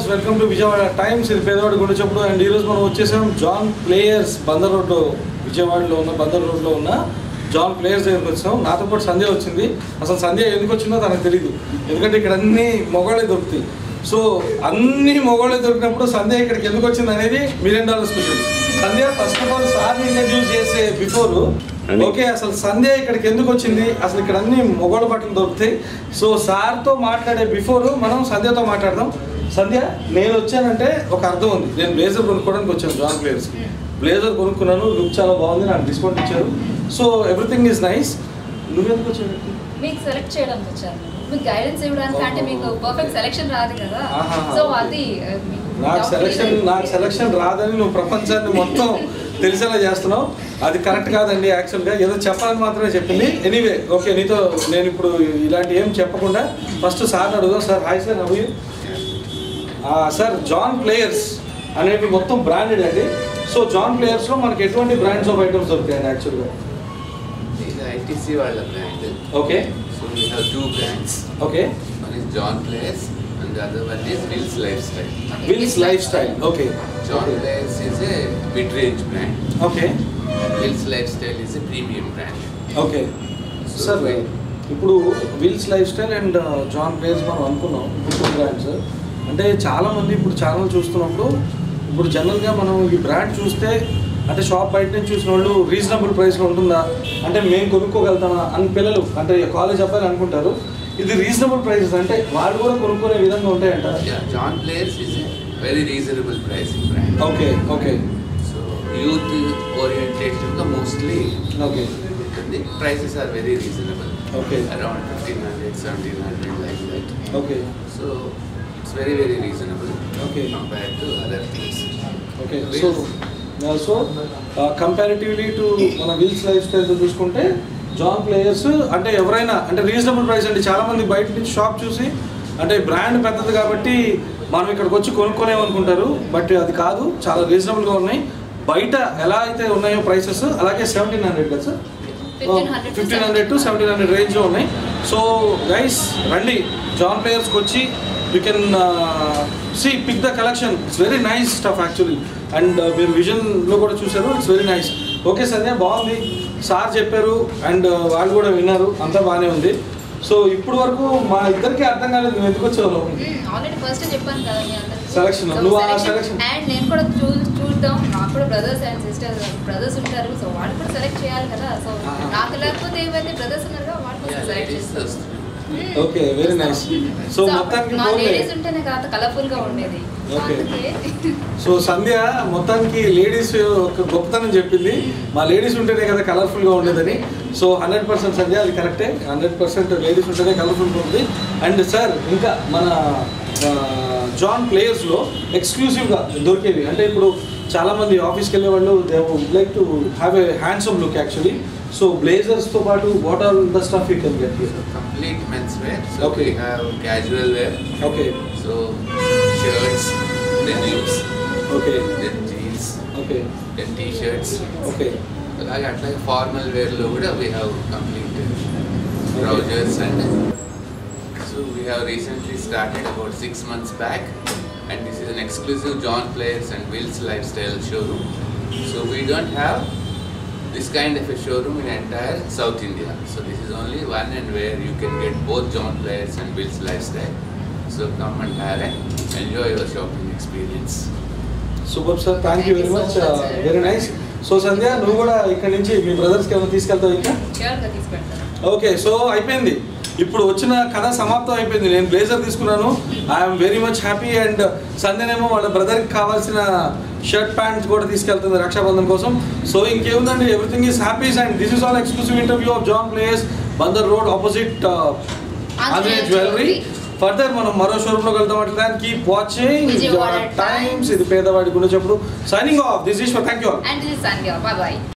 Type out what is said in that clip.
Welcome to Vijayawada times ఇది పేదవాడి గుండె చెప్పుడు అండ్ ఈరోజు మనం వచ్చేసాం జాన్ ప్లేయర్స్ బందర్ రోడ్లో విజయవాడలో ఉన్న బందర్ రోడ్లో ఉన్న జాన్ ప్లేయర్స్ దగ్గరికి వచ్చాం నాతో పాటు సంధ్య వచ్చింది అసలు సంధ్య ఎందుకు వచ్చిందో తనకు తెలియదు ఎందుకంటే ఇక్కడ అన్ని మొగాళ్ళే దొరుకుతాయి సో అన్ని మొగాళ్ళే దొరికినప్పుడు సంధ్య ఇక్కడికి ఎందుకు వచ్చింది అనేది million dollars question Sandhya first of all సార్ని ఇంట్రడ్యూస్ చేసే బిఫోర్ అని. ఓకే అసలు సంధ్య ఇక్కడికి ఎందుకు వచ్చింది అసలు ఇక్కడ అన్ని మొగోళ్ళ బట్టలు దొరుకుతాయి సో సార్తో మాట్లాడే బిఫోర్ మనం సంధ్యతో మాట్లాడదాం సంధ్య నేను వచ్చానంటే ఒక అర్థం ఉంది నేను బ్లేజర్ కొనుక్కోవడానికి వచ్చాను జాన్ ప్లేయర్స్ బ్లేజర్ కొనుక్కున్నాను లుక్ చాలా బాగుంది నాకు డిస్కౌంట్ ఇచ్చారు సో ఎవ్రీథింగ్ ఈజ్ నైస్ నువ్వెందుకు వచ్చావు మీకు సెలెక్ట్ చేయడానికి వచ్చాను మీకు గైడెన్స్ ఇవ్వడానికి అంటే మీకు పర్ఫెక్ట్ సెలెక్షన్ రాదు కదా ఆహా, సో okay. అది uh, మీకు నాకు doubt సెలక్షన్ లేదు. నాకు సెలక్షన్ రాదని నువ్వు ప్రపంచాన్ని మొత్తం తెలిసేలా చేస్తున్నావు అది కరెక్ట్ కాదండి యాక్చువల్గా ఏదో చెప్పాలని మాత్రమే చెప్పింది ఎనీవే ఓకే నీతో నేను ఇప్పుడు ఇలాంటి ఏం చెప్పకుండా ఫస్ట్ సార్ అడుగుదాం సార్ హాయ్ సార్ నవ్వు సార్ జాన్ ప్లేయర్స్ అనేవి మొత్తం బ్రాండెడ్ అండి సో జాన్ ప్లేయర్స్లో మనకి ఎటువంటి బ్రాండ్స్ ఆఫ్ ఐటమ్స్ దొరుకుతాయండి యాక్చువల్గా ఇది ఐటీసీ వాళ్ళ brand okay so we have two brands okay one is John Players and the other one is Wills lifestyle Okay, Wills this lifestyle okay John Players is a mid range brand okay Wills lifestyle is a premium brand okay sir ఇప్పుడు Wills lifestyle and John Players మనం అనుకున్నాం ఇప్పుడు brands అంటే చాలా మంది ఇప్పుడు channel చూస్తున్నప్పుడు ఇప్పుడు జనరల్గా మనం ఈ బ్రాండ్ చూస్తే అంటే షాప్ బయట నుంచి చూసిన వాళ్ళు రీజనబుల్ ప్రైస్లో ఉంటుందా అంటే మేము కొనుక్కోగలుగుతామా అని పిల్లలు అంటే కాలేజ్ అబ్బాయిలు అనుకుంటారు ఇది రీజనబుల్ ప్రైసెస్ అంటే వాళ్ళు కూడా కొనుక్కునే విధంగా ఉంటాయంట John Players is a very reasonable pricing brand okay okay so youth ఓరియంటేషన్గా మోస్ట్లీ ఓకే ఉంటుంది prices are very reasonable Okay. Around fifteen hundred seventeen hundred like that okay so it's very very reasonable Okay. Compare to other things okay so so comparatively to మన Wills లైఫ్ స్టైల్తో చూసుకుంటే John players అంటే ఎవరైనా అంటే reasonable price అండి చాలా మంది బయట నుంచి షాప్ చూసి అంటే బ్రాండ్ పెద్దది కాబట్టి మనం ఇక్కడికి వచ్చి కొనుక్కోలేమనుకుంటారు బట్ అది కాదు చాలా రీజనబుల్గా ఉన్నాయి బయట ఎలా అయితే ఉన్నాయో ప్రైసెస్ అలాగే సెవెంటీన్ హండ్రెడ్ కదా sir 1500 to fifteen hundred to seventeen hundred రేంజ్లో ఉన్నాయి సో గైస్ రండి జాన్ ప్లేయర్స్కి వచ్చి you can see pick the collection it's very nice stuff actually and మీరు విజన్లో కూడా చూశారు it's very nice okay Sandhya బాగుంది సార్ చెప్పారు అండ్ వాళ్ళు కూడా విన్నారు అంతా బాగానే ఉంది సో ఇప్పుడు వరకు మా ఇద్దరికి అర్థం కాలేదు నువ్వు ఎందుకు వచ్చావు ఆల్రెడీ ఫస్ట్ చెప్పాను కదా మీ అందరికి Selection. నువ్వు ఆ selection. అండ్ నేను కూడా చూ చూద్దాం నాకు కూడా బ్రదర్స్ అండ్ సిస్టర్స్ బ్రదర్స్ ఉంటారు సో వాళ్ళు కూడా సెలెక్ట్ చేయాలి కదా సో Ah. నాకు లేకపోతే ఏవైతే బ్రదర్స్ ఉన్నారు కదా వాళ్ళు కూడా సెలెక్ట్ చేస్తారు ఓకే వెరీ నైస్ సో మొత్తానికి మా పోలే లేడీస్ ఉంటేనే కదా కలర్ఫుల్ గా ఉండేది So Okay. అందుకే సో సంధ్య మొత్తానికి లేడీస్ ఒక గొప్పతనం చెప్పింది మా లేడీస్ ఉంటేనే కదా కలర్ఫుల్గా ఉండేదని సో హండ్రెడ్ పర్సెంట్ సంధ్య అది కరెక్టే హండ్రెడ్ పర్సెంట్ లేడీస్ ఉంటేనే కలర్ఫుల్గా ఉంది అండ్ సార్ ఇంకా మన ఆ, జాన్ ప్లేయర్స్లో ఎక్స్క్లూసివ్గా దొరికేవి అంటే ఇప్పుడు చాలామంది ఆఫీస్కి వెళ్ళే వాళ్ళు they like to have a handsome look actually so బ్లేజర్స్తో పాటు what are the stuff you can get complete menswear. So Okay. we have casual wear. Okay So shirts, then jeans, okay then jeans, okay then t-shirts. Okay అలాగే అట్లాగే formal వేర్లో కూడా we have complete trousers and so we have recently started about six months back and this is an exclusive John Players and wills Lifestyle showroom so we don't have this kind of a showroom in entire South India. So this is only one and where you can get both John Players and Will's lifestyle. So come and have and enjoy your shopping experience. Super sir thank you Thank very you so much much, sir. Very nice so Sandhya నువ్వు కూడా ఇక్కడ నుంచి మీ బ్రదర్స్కి ఏమైనా తీసుకెళ్తావు ఇంకా sure గా తీసి పెడతాను okay so అయిపోయింది ఇప్పుడు వచ్చిన కథ సమాప్తం అయిపోయింది నేను బ్లేజర్ తీసుకున్నాను I'm very much happy and సంధ్యనేమో వాళ్ళ బ్రదర్కి కావాల్సిన షర్ట్ ప్యాంట్స్ కూడా తీసుకెళ్తుంది రక్షాబంధన్ కోసం సో ఇంకేముందండి everything is happies and this is all exclusive interview of John Players Bandar road opposite Anjaneya jewellery further మనం మరో షోరూమ్లోకి వెళ్తాం అట్లా కీప్ వాచింగ్ విజయవాడ టైమ్స్ ఇది పేదవాడి గురించి చెప్పుడు signing off this is for thank you and this Sandhya bye bye